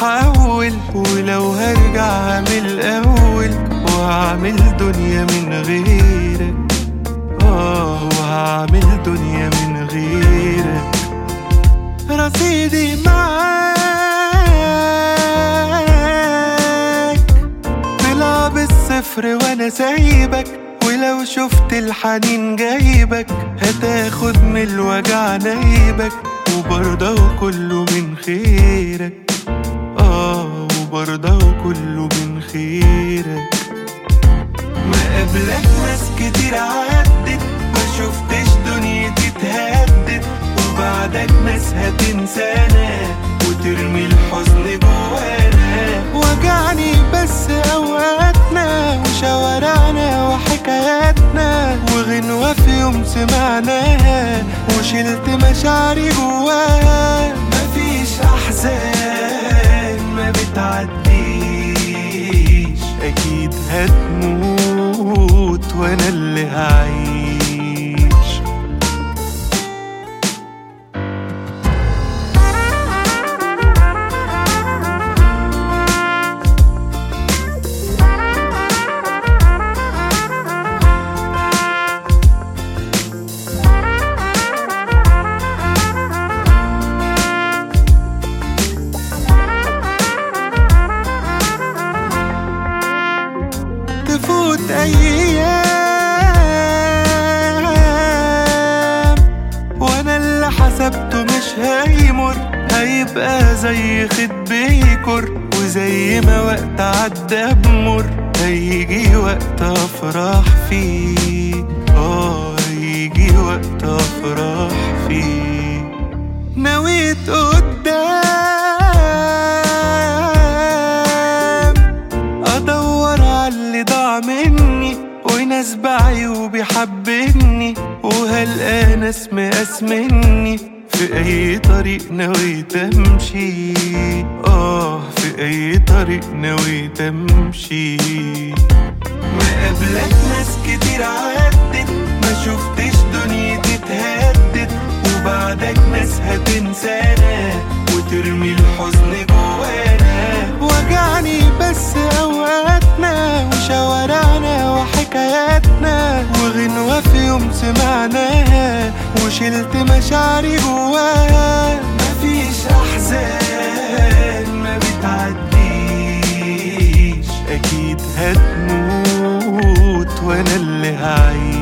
واتحول ولو هرجع هعمل اول وهعمل دنيا من غيرك اه وهعمل دنيا من غيرك رصيدي معاك طلع بالصفر وانا سايبك ولو شفت الحنين جايبك هتاخد من الوجع نايبك وبرضه كله من خيرك اه وبرضه كله من خيرك ما قبلك ناس كتير عدت ما شفتش دنيتي اتهدت وبعدك ناس هتنسانا وترمي الحزن جوانا وجعني بس اوقاتنا وشوارعنا وحكاياتنا وغنوة في يوم سمعناها وشلت مشاعري جواها مفيش احزان ما بتعديش اكيد هتموت وانا اللي هعيش تفوت ايام وانا اللي حسبته مش هيمر هيبقى زي خد بيكر وزي ما وقت عدى بمر هيجي وقت افرح فيه اه هيجي وقت افرح فيه نويت قدام ادور على اللي ضاع مني وناس بعيوبي حبني وهلقى ناس مقاس مني في اي طريق نويت امشي اه في اي طريق نويت امشي ما قبلك ناس كتير عدت ما شفتش دنيتي اتهدت وبعدك ناس هتنسانا وترمي الحزن جوانا وجعني بس اوقاتنا وشوارعنا وحكاياتنا وغنوة في يوم سمعناها وشلت مشاعري جواها مفيش احزان ما بتعديش اكيد هتموت وانا اللي هعيش